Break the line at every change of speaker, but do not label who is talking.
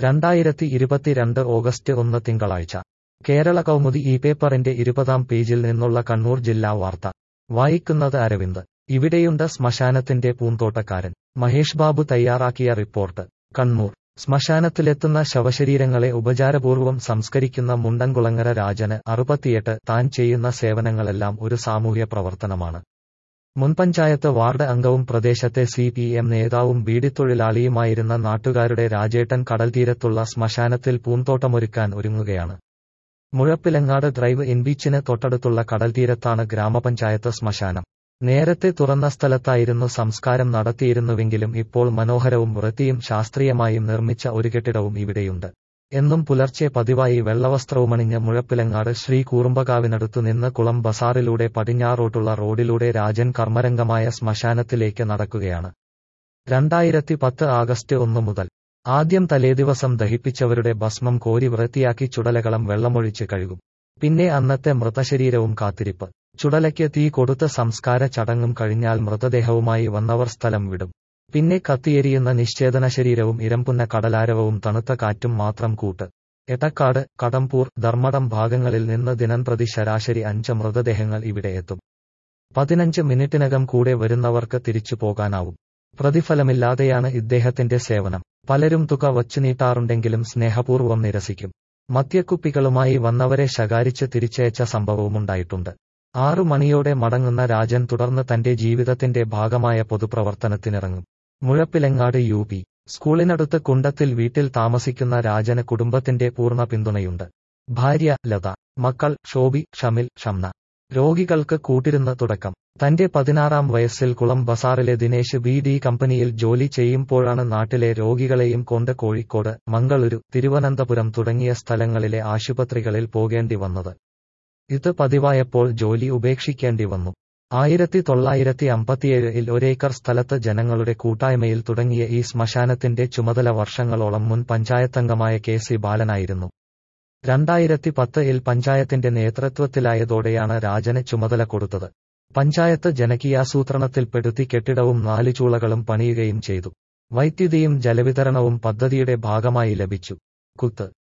രണ്ടായിരത്തി ഇരുപത്തിരണ്ട് ഓഗസ്റ്റ് ഒന്ന് തിങ്കളാഴ്ച കേരള കൗമുദി ഈ പേപ്പറിന്റെ ഇരുപതാം പേജിൽ നിന്നുള്ള കണ്ണൂർ ജില്ലാ വാർത്ത വായിക്കുന്നത് അരവിന്ദ് ഇവിടെയുണ്ട് ശ്മശാനത്തിന്റെ പൂന്തോട്ടക്കാരൻ മഹേഷ് ബാബു തയ്യാറാക്കിയ റിപ്പോർട്ട് കണ്ണൂർ ശ്മശാനത്തിലെത്തുന്ന ശവശരീരങ്ങളെ ഉപചാരപൂർവ്വം സംസ്കരിക്കുന്ന മുണ്ടൻകുളങ്ങര രാജന് അറുപത്തിയെട്ട് താൻ ചെയ്യുന്ന സേവനങ്ങളെല്ലാം ഒരു സാമൂഹ്യ പ്രവർത്തനമാണ് മുൻപഞ്ചായത്ത് വാർഡ് അംഗവും പ്രദേശത്തെ സി പി എം നേതാവും ബീഡിത്തൊഴിലാളിയുമായിരുന്ന നാട്ടുകാരുടെ രാജേട്ടൻ കടൽത്തീരത്തുള്ള ശ്മശാനത്തിൽ പൂന്തോട്ടമൊരുക്കാൻ ഒരുങ്ങുകയാണ് മുഴപ്പിലങ്ങാട് ഡ്രൈവ് ഇൻ ബീച്ചിന് തൊട്ടടുത്തുള്ള കടൽത്തീരത്താണ് ഗ്രാമപഞ്ചായത്ത് ശ്മശാനം നേരത്തെ തുറന്ന സ്ഥലത്തായിരുന്നു സംസ്കാരം നടത്തിയിരുന്നുവെങ്കിലും ഇപ്പോൾ മനോഹരവും വൃത്തിയും ശാസ്ത്രീയമായും നിർമ്മിച്ച ഒരു കെട്ടിടവും ഇവിടെയുണ്ട് എന്നും പുലർച്ചെ പതിവായി വെള്ളവസ്ത്രവുമണിഞ്ഞ് മുഴപ്പിലങ്ങാട് ശ്രീ കൂറുമ്പകാവിനടുത്തു നിന്ന് കുളം ബസാറിലൂടെ പടിഞ്ഞാറോട്ടുള്ള റോഡിലൂടെ രാജൻ കർമ്മരംഗമായ ശ്മശാനത്തിലേക്ക് നടക്കുകയാണ് രണ്ടായിരത്തി പത്ത് ആഗസ്റ്റ് ഒന്ന് മുതൽ ആദ്യം തലേദിവസം ദഹിപ്പിച്ചവരുടെ ഭസ്മം കോരി വൃത്തിയാക്കി ചുടലകളം വെള്ളമൊഴിച്ച് കഴുകും പിന്നെ അന്നത്തെ മൃതശരീരവും കാത്തിരിപ്പ് ചുടലയ്ക്ക് തീ കൊടുത്ത സംസ്കാര ചടങ്ങും കഴിഞ്ഞാൽ മൃതദേഹവുമായി വന്നവർ സ്ഥലം വിടും പിന്നെ കത്തിയെരിയുന്ന നിശ്ചേതന ശരീരവും ഇരമ്പുന്ന കടലാരവവും തണുത്ത കാറ്റും മാത്രം കൂട്ട് എടക്കാട് കടമ്പൂർ ധർമ്മടം ഭാഗങ്ങളിൽ നിന്ന് ദിനംപ്രതി ശരാശരി അഞ്ച് മൃതദേഹങ്ങൾ ഇവിടെ എത്തും പതിനഞ്ച് മിനിറ്റിനകം കൂടെ വരുന്നവർക്ക് തിരിച്ചു പോകാനാവും പ്രതിഫലമില്ലാതെയാണ് ഇദ്ദേഹത്തിന്റെ സേവനം പലരും തുക വച്ചുനീട്ടാറുണ്ടെങ്കിലും സ്നേഹപൂർവ്വം നിരസിക്കും മദ്യക്കുപ്പികളുമായി വന്നവരെ ശകാരിച്ച് തിരിച്ചയച്ച സംഭവവുമുണ്ടായിട്ടുണ്ട് ആറു മണിയോടെ മടങ്ങുന്ന രാജൻ തുടർന്ന് തന്റെ ജീവിതത്തിന്റെ ഭാഗമായ പൊതുപ്രവർത്തനത്തിനിറങ്ങും മുഴപ്പിലങ്ങാട് യു പി സ്കൂളിനടുത്ത് കുണ്ടത്തിൽ വീട്ടിൽ താമസിക്കുന്ന രാജന് കുടുംബത്തിന്റെ പൂർണ്ണ പിന്തുണയുണ്ട് ഭാര്യ ലത മക്കൾ ഷോബി ഷമിൽ ഷംന രോഗികൾക്ക് കൂട്ടിരുന്ന് തുടക്കം തന്റെ പതിനാറാം വയസ്സിൽ കുളം ബസാറിലെ ദിനേശ് ബി ഡി കമ്പനിയിൽ ജോലി ചെയ്യുമ്പോഴാണ് നാട്ടിലെ രോഗികളെയും കൊണ്ട് കോഴിക്കോട് മംഗളൂരു തിരുവനന്തപുരം തുടങ്ങിയ സ്ഥലങ്ങളിലെ ആശുപത്രികളിൽ പോകേണ്ടി വന്നത് ഇത് പതിവായപ്പോൾ ജോലി ഉപേക്ഷിക്കേണ്ടി വന്നു ആയിരത്തി തൊള്ളായിരത്തി അമ്പത്തിയേഴിൽ ഒരേക്കർ സ്ഥലത്ത് ജനങ്ങളുടെ കൂട്ടായ്മയിൽ തുടങ്ങിയ ഈ ശ്മശാനത്തിന്റെ ചുമതല വർഷങ്ങളോളം മുൻ പഞ്ചായത്തംഗമായ കെ സി ബാലനായിരുന്നു രണ്ടായിരത്തി പത്തിൽ പഞ്ചായത്തിന്റെ നേതൃത്വത്തിലായതോടെയാണ് രാജന് ചുമതല കൊടുത്തത് പഞ്ചായത്ത് ജനകീയാസൂത്രണത്തിൽപ്പെടുത്തി കെട്ടിടവും നാല് ചൂളകളും പണിയുകയും ചെയ്തു വൈദ്യുതിയും ജലവിതരണവും പദ്ധതിയുടെ ഭാഗമായി ലഭിച്ചു കുത്ത്